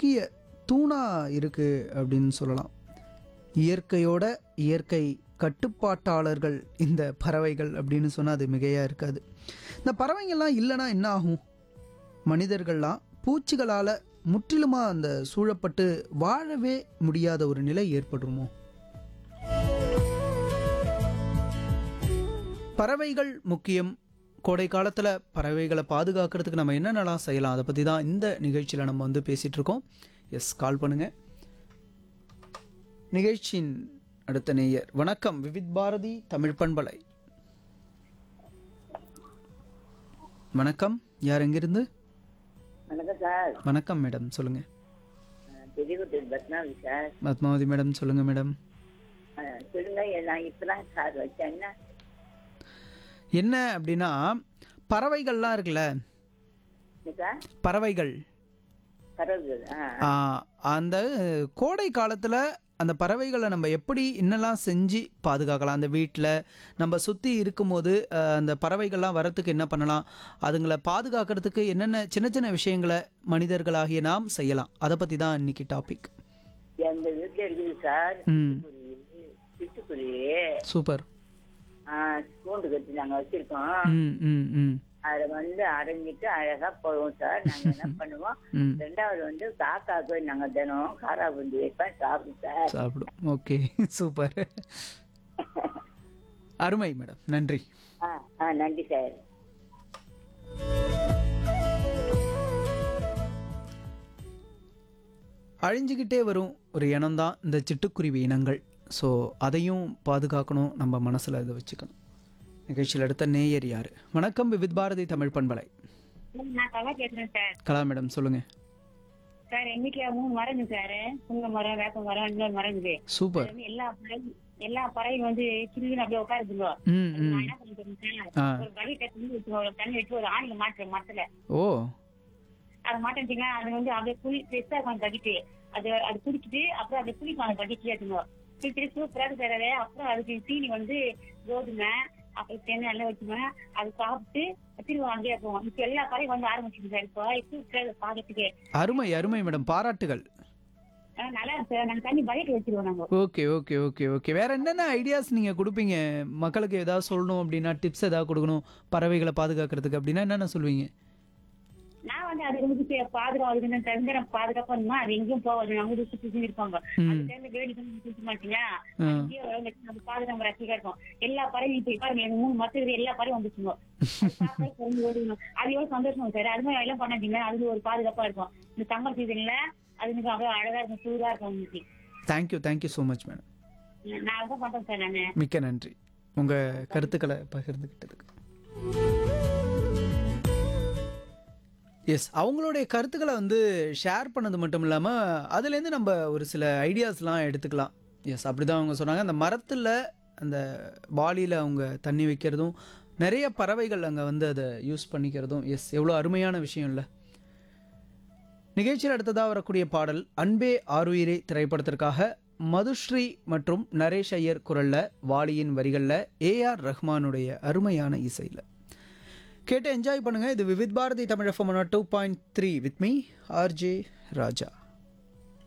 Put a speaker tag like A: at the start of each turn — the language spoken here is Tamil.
A: முக்கிய தூணாக இருக்குது அப்படின்னு சொல்லலாம் இயற்கையோட இயற்கை கட்டுப்பாட்டாளர்கள் இந்த பறவைகள் அப்படின்னு சொன்னால் அது மிகையாக இருக்காது இந்த பறவைங்கள்லாம் இல்லைன்னா என்ன ஆகும் மனிதர்கள்லாம் பூச்சிகளால் முற்றிலுமாக அந்த சூழப்பட்டு வாழவே முடியாத ஒரு நிலை ஏற்பட்டுருமோ பறவைகள் முக்கியம் கோடை காலத்தில் பறவைகளை பாதுகாக்கிறதுக்கு நம்ம என்னென்னலாம் செய்யலாம் அதை பற்றி தான் இந்த நிகழ்ச்சியில் நம்ம வந்து பேசிகிட்டு இருக்கோம் எஸ் கால் பண்ணுங்க நிகழ்ச்சியின் அடுத்த நேயர் வணக்கம் விவித் பாரதி தமிழ் பண்பலை வணக்கம் யார் எங்கிருந்து
B: வணக்கம் சார்
A: வணக்கம் மேடம் சொல்லுங்க
B: பெரியகுட்டூர் பத்மாவதி சார்
A: பத்மாவதி மேடம் சொல்லுங்க மேடம்
B: அஹ், சொல்லுங்க நான் இப்பதான் சார் வச்சேன் என்ன
A: என்ன அப்படின்னா பறவைகள்லாம் இருக்குல்ல
B: என்ன சார்
A: பறவைகள்
B: பரவுகள் ஆ
A: ஆ, அந்த கோடை காலத்தில் அந்த பறவைகளை நம்ம எப்படி என்னெல்லாம் செஞ்சு பாதுகாக்கலாம் அந்த வீட்டில் நம்ம சுற்றி இருக்கும்போது அஹ், அந்த பறவைகள்லாம் வரத்துக்கு என்ன பண்ணலாம் அதுங்களை பாதுகாக்கிறதுக்கு என்னென்ன சின்ன சின்ன விஷயங்களை மனிதர்களாகிய நாம் செய்யலாம் அதை பற்றி தான் இன்னைக்கு டாபிக்
B: எங்க வீட்டுல இருக்குது சார்
A: ம்
B: சிட்டுக்குருவி
A: சூப்பர்
B: கூண்டு கட்டி நாங்க வச்சிருக்கோம்
A: ம் ம் ம்
B: அதை வந்து அடைஞ்சிட்டு அழகா போடுவோம் சார் நாங்க என்ன பண்ணுவோம்
A: ம்
B: ரெண்டாவது வந்து காக்காக்கு நாங்க தினம் காரா புந்தி வைப்பேன் சாப்பிடும் சார்
A: சாப்பிடும் ஓகே சூப்பர் அருமை மேடம் நன்றி
B: ஆ ஆ நன்றி சார்
A: அழிஞ்சுக்கிட்டே வரும் ஒரு இனம்தான் இந்த சிட்டுக்குருவி இனங்கள் ஸோ அதையும் பாதுகாக்கணும் நம்ம மனசில் இதை வச்சுக்கணும் நிகழ்ச்சியில் அடுத்த நேயர் யார் வணக்கம் விவித் பாரதி தமிழ் பண்பலை
C: நான் கலா பேசுறேன் சார்
A: கலா மேடம் சொல்லுங்கள்
C: சார் எங்க வீட்டுல மூணு மரம் இருக்கு சார் புங்க மரம் வேப்ப மரம் இன்னொரு மரம் இருக்குது
A: சூப்பர்
C: அது வந்து எல்லா பறவை எல்லா பறவையும் வந்து சின்ன அப்படியே உட்காருதுங்க
A: ம் ம்
C: நான் என்ன பண்ணிட்டேன்
A: ஆ.
C: ஒரு பக்கெட்ல தண்ணி வச்சு ஒரு தண்ணி வச்சு ஒரு ஆணில மாட்டுறேன் மரத்துல
A: ஓ
C: அதை மாட்டேன் அது வந்து அப்படியே குளி பெருசா இருக்கும் அந்த பக்கெட்டு அது அது குடிச்சிட்டு அப்புறம் அப்படியே குளிக்கும் அந்த பக்கெட்லயே எடுத்துங்க குளிச்சுட்டு சூப்பரா இருக்கு சார் அது அப்புறம் அதுக்கு தீனி வந்து கோதுமை அப்புறம் தேங்காய் எல்லாம் வச்சுவேன் அது சாப்பிட்டு திரும்ப அங்கேயே போவோம் இப்ப எல்லா பறவையும் வந்து ஆரம்பிச்சிருக்கு சார் இப்போ சூப்பரா இருக்கு பாக்கிறதுக்கு
A: அருமை அருமை மேடம் பாராட்டுகள்
C: ஆ, நல்லா இருக்கு சார் நாங்க தண்ணி பக்கெட் வச்சிருவோம் நாங்க
A: ஓகே ஓகே ஓகே ஓகே வேற என்னென்ன ஐடியாஸ் நீங்கள் கொடுப்பீங்க மக்களுக்கு ஏதாவது சொல்லணும் அப்படின்னா டிப்ஸ் ஏதாவது கொடுக்கணும் பறவைகளை பாதுகாக்கிறதுக்கு அப்படின்னா என்னென்ன சொல்லுவீங்க
C: நான் வந்து அது வந்து சே- பாதுகாப்பு தெரிஞ்ச பாதுகாப்பா அது எங்கேயும் போகாது அவங்க ஊரு சுத்தி சுத்தி இருப்பாங்க
A: ம்.
C: அது தெரிஞ்ச வேடி சுத்த மாட்டீங்க
A: ஆ.
C: அங்கேயே வந்து அது பாதுகாப்பு ரசிகா இருக்கும் எல்லா பறவையும் இப்ப பாருங்க எங்க மூணு மத்த இருக்கிற எல்லா பறவையும் வந்துச்சுங்க அது பார்த்தாலே குழந்தை ஓடிடும். அது எவ்வளவு சந்தோஷம் சார் அது மாதிரி எல்லாம் பண்ணாதீங்க அது ஒரு பாதுகாப்பா இருக்கும் இந்த சம்மர் சீசன்ல அது எனக்கு அப்படியே அழகா இருக்கும் சூடா இருக்கும் உங்களுக்கு
A: thank you thank you so much madam
C: நான் அதான் பண்றேன் சார் நானு
A: மிக்க நன்றி உங்கள் கருத்துக்களை பகிர்ந்துக்கிட்டதுக்கு எஸ் அவங்களுடைய கருத்துக்களை வந்து ஷேர் பண்ணது மட்டும் இல்லாமல் அதுலேருந்து நம்ம ஒரு சில ஐடியாஸ்லாம் எடுத்துக்கலாம் எஸ் அப்படி தான் அவங்க சொன்னாங்க அந்த மரத்தில் அந்த பாலியில் அவங்க தண்ணி வைக்கிறதும் நிறைய பறவைகள் அங்கே வந்து அதை யூஸ் பண்ணிக்கிறதும் எஸ் எவ்வளோ அருமையான விஷயம் இல்லை நிகழ்ச்சியில் அடுத்ததாக வரக்கூடிய பாடல் அன்பே ஆருயிரே திரைப்படத்திற்காக மதுஸ்ரீ மற்றும் நரேஷ் ஐயர் குரல்ல வாலியின் வரிகளில் ஏஆர் ரஹ்மானுடைய அருமையான இசையில் கேட்டு என்ஜாய் பண்ணுங்க இது Vividh Bharati Tamil FM two point three with me RJ Raja